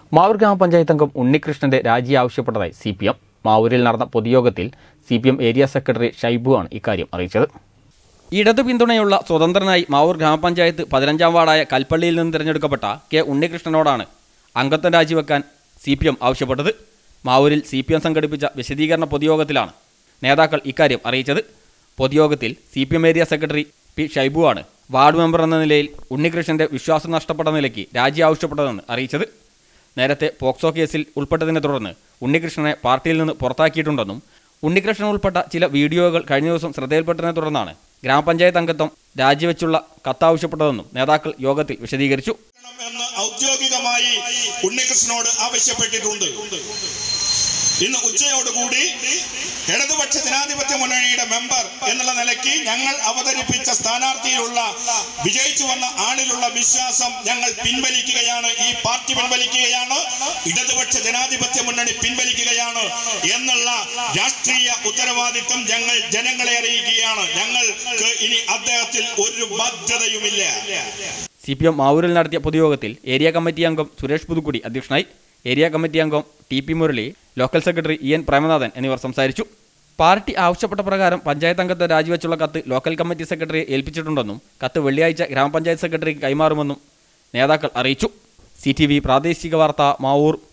മാവൂർ ഗ്രാമപഞ്ചായത്ത് അംഗം ഉണ്ണികൃഷ്ണന്റെ രാജി ആവശ്യപ്പെട്ടതായി സി പി എം മാവൂരിൽ നടന്ന പൊതുയോഗത്തിൽ C P M area secretary Shaibu ആണ് ഇക്കാര്യം അറിയിച്ചത് ഇടതു പിന്തുണയുള്ള സ്വതന്ത്രനായി മാവൂർ ഗ്രാമപഞ്ചായത്ത് പതിനഞ്ചാം വാർഡായ കൽപ്പള്ളിയിൽ നിന്ന് തിരഞ്ഞെടുക്കപ്പെട്ട കെ ഉണ്ണികൃഷ്ണനോടാണ് അംഗത്വം രാജിവെക്കാൻ സി പി എം ആവശ്യപ്പെട്ടത് മാവൂരിൽ സി പി എം സംഘടിപ്പിച്ച വിശദീകരണ പൊതുയോഗത്തിലാണ് നേതാക്കൾ ഇക്കാര്യം അറിയിച്ചത് പൊതുയോഗത്തിൽ C P M area secretary P Shaibu ആണ് വാർഡ് മെമ്പർ എന്ന നിലയിൽ ഉണ്ണികൃഷ്ണന്റെ വിശ്വാസം നഷ്ടപ്പെട്ട നിലയ്ക്ക് രാജി ആവശ്യപ്പെട്ടതെന്ന് അറിയിച്ചത് നേരത്തെ പോക്സോ കേസിൽ ഉൾപ്പെട്ടതിനെ തുടർന്ന് ഉണ്ണികൃഷ്ണനെ പാർട്ടിയിൽ നിന്ന് പുറത്താക്കിയിട്ടുണ്ടെന്നും ഉണ്ണികൃഷ്ണൻ ഉൾപ്പെട്ട ചില വീഡിയോകൾ കഴിഞ്ഞ ദിവസം ശ്രദ്ധയിൽപ്പെട്ടതിനെ തുടർന്നാണ് ഗ്രാമപഞ്ചായത്ത് അംഗത്വം രാജിവെച്ചുള്ള കത്താവശ്യപ്പെട്ടതെന്നും നേതാക്കൾ യോഗത്തിൽ വിശദീകരിച്ചു എന്ന് ഔദ്യോഗികമായി ഉണ്ണികൃഷ്ണനോട് ആവശ്യപ്പെട്ടിട്ടുണ്ട് ഇന്ന് ഉച്ചയോടുകൂടി ഇടതുപക്ഷ ജനാധിപത്യ മുന്നണിയുടെ മെമ്പർ എന്നുള്ള നിലയ്ക്ക് ഞങ്ങൾ അവതരിപ്പിച്ച സ്ഥാനാർത്ഥിയിലുള്ള വിജയിച്ചു വന്ന ആളിലുള്ള വിശ്വാസം ഞങ്ങൾ പിൻവലിക്കുകയാണ് ഈ പാർട്ടി പിൻവലിക്കുകയാണ് ഇടതുപക്ഷ ജനാധിപത്യ മുന്നണി പിൻവലിക്കുകയാണ് എന്നുള്ള രാഷ്ട്രീയ ഉത്തരവാദിത്വം ഞങ്ങൾ ജനങ്ങളെ അറിയിക്കുകയാണ് ഞങ്ങൾക്ക് ഇനി അദ്ദേഹത്തിൽ ഒരു ബാധ്യതയുമില്ല സി പി എം മാവൂരിൽ നടത്തിയ പൊതുയോഗത്തിൽ ഏരിയ കമ്മിറ്റി അംഗം സുരേഷ് പുതുക്കുടി അധ്യക്ഷനായി ഏരിയ കമ്മിറ്റി അംഗം T P Murali local secretary E N Premanathan എന്നിവർ സംസാരിച്ചു പാർട്ടി ആവശ്യപ്പെട്ട പ്രകാരം പഞ്ചായത്ത് അംഗത്തെ രാജിവെച്ചുള്ള കത്ത് ലോക്കൽ കമ്മിറ്റി സെക്രട്ടറിയെ ഏൽപ്പിച്ചിട്ടുണ്ടെന്നും കത്ത് വെള്ളിയാഴ്ച ഗ്രാമപഞ്ചായത്ത് സെക്രട്ടറിക്ക് കൈമാറുമെന്നും നേതാക്കൾ അറിയിച്ചു സി ടി വി പ്രാദേശിക വാർത്ത മാവൂർ